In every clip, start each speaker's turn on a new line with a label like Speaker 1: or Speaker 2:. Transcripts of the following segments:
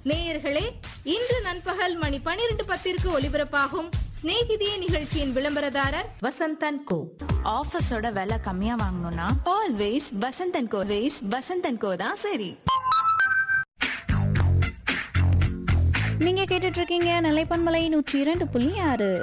Speaker 1: நேயர்களே இன்று நண்பகல் மணி பனிரெண்டு பத்திற்கு ஒலிபரப்பாகும் சிநேகிதியே நிகழ்ச்சியின் விளம்பரதாரர் வசந்தன் கோ
Speaker 2: ஆஃபீஸோட விலை கம்மியா வாங்கணும்னா always Vasanth and Co ways Vasanth and Co தான் சரி
Speaker 3: நீங்க கேட்டுட்டு இருக்கீங்க நிலைப்பன்மலை நூற்றி இரண்டு புள்ளி ஆறு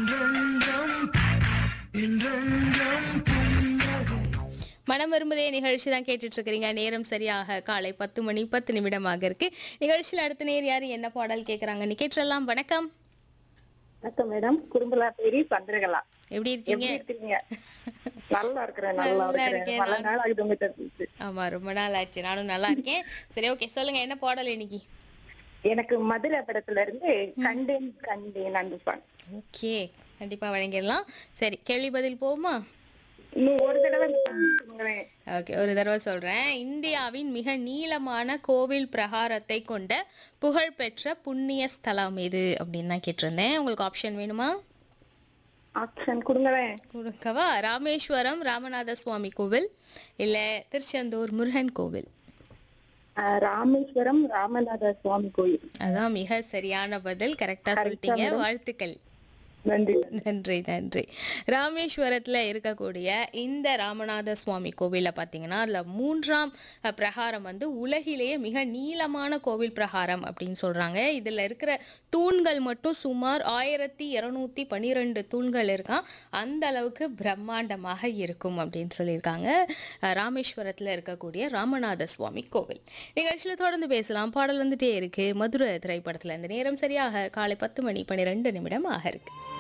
Speaker 4: மனம் விரும்புதே நிகழ்ச்சி தான் கேட்டுட்டு இருக்கிறீங்க நேரம் சரியாக காலை பத்து மணி பத்து நிமிடமாக இருக்கு நிகழ்ச்சியில் அடுத்த நேர் யாரு என்ன பாடல் கேட்கறாங்கன்னு கேட்டுறலாம் வணக்கம்
Speaker 5: வணக்கம் மேடம் குறும்பலா பேரி சந்திரகலா
Speaker 4: எப்படி இருக்கீங்க
Speaker 5: எப்படி இருக்கீங்க நல்லா இருக்கிறேன் நல்லா
Speaker 4: நல்லா
Speaker 5: இருக்கிறேன்
Speaker 4: இருக்கேன்
Speaker 5: பல
Speaker 4: நான்.
Speaker 5: நாள் ஆகுது உங்ககிட்ட பேசி.
Speaker 4: ஆமா ரொம்ப நாள் ஆச்சு நானும் நல்லா இருக்கேன் சரி ஓகே சொல்லுங்க என்ன பாடல் இன்னைக்கு
Speaker 5: எனக்கு மதுரை படத்துல இருந்து கண்டேன் கண்டேன் அந்த சாங்
Speaker 4: ஓகே கண்டிப்பா வழங்கிடலாம் சரி கேள்வி பதில் போகுமா
Speaker 5: இன்னும் ஒரு தடவை அந்த song சொல்லுங்களேன்.
Speaker 4: ஓகே ஒரு தடவை சொல்றேன் இந்தியாவின் மிக நீளமான கோவில் பிரகாரத்தை கொண்ட புகழ்பெற்ற புண்ணிய ஸ்தலம் எது அப்படின்னு தான் கேட்டிருந்தேன் உங்களுக்கு ஆப்ஷன் வேணுமா
Speaker 5: ஆப்ஷன் கொடுங்களேன்
Speaker 4: கொடுக்கவா ராமேஸ்வரம் ராமநாத சுவாமி கோவில் இல்ல திருச்செந்தூர் முருகன் கோவில்
Speaker 5: ஆஹ் ராமேஸ்வரம் ராமநாத சுவாமி கோயில்
Speaker 4: அதான் மிக சரியான பதில் கரெக்டா சொல்லிட்டீங்க வாழ்த்துக்கள்
Speaker 5: நன்றி
Speaker 4: நன்றி நன்றி ராமேஸ்வரத்தில் இருக்கக்கூடிய இந்த ராமநாத சுவாமி கோவிலில் பார்த்தீங்கன்னா அதில் மூன்றாம் அஹ், பிரகாரம் வந்து உலகிலேயே மிக நீளமான கோவில் பிரகாரம் அப்படின்னு சொல்கிறாங்க இதில் இருக்கிற தூண்கள் மட்டும் சுமார் ஆயிரத்தி இரநூத்தி பன்னிரெண்டு தூண்கள் இருக்கான் அந்த அளவுக்கு பிரம்மாண்டமாக இருக்கும் அப்படின்னு சொல்லியிருக்காங்க அஹ், ராமேஸ்வரத்தில் இருக்கக்கூடிய ராமநாத சுவாமி கோவில் நிகழ்ச்சியில் தொடர்ந்து பேசலாம் பாடல் வந்துட்டே இருக்கு மதுரை திரைப்படத்தில் இந்த நேரம் சரியாக காலை பத்து மணி பன்னிரெண்டு நிமிடம் ஆக இருக்கு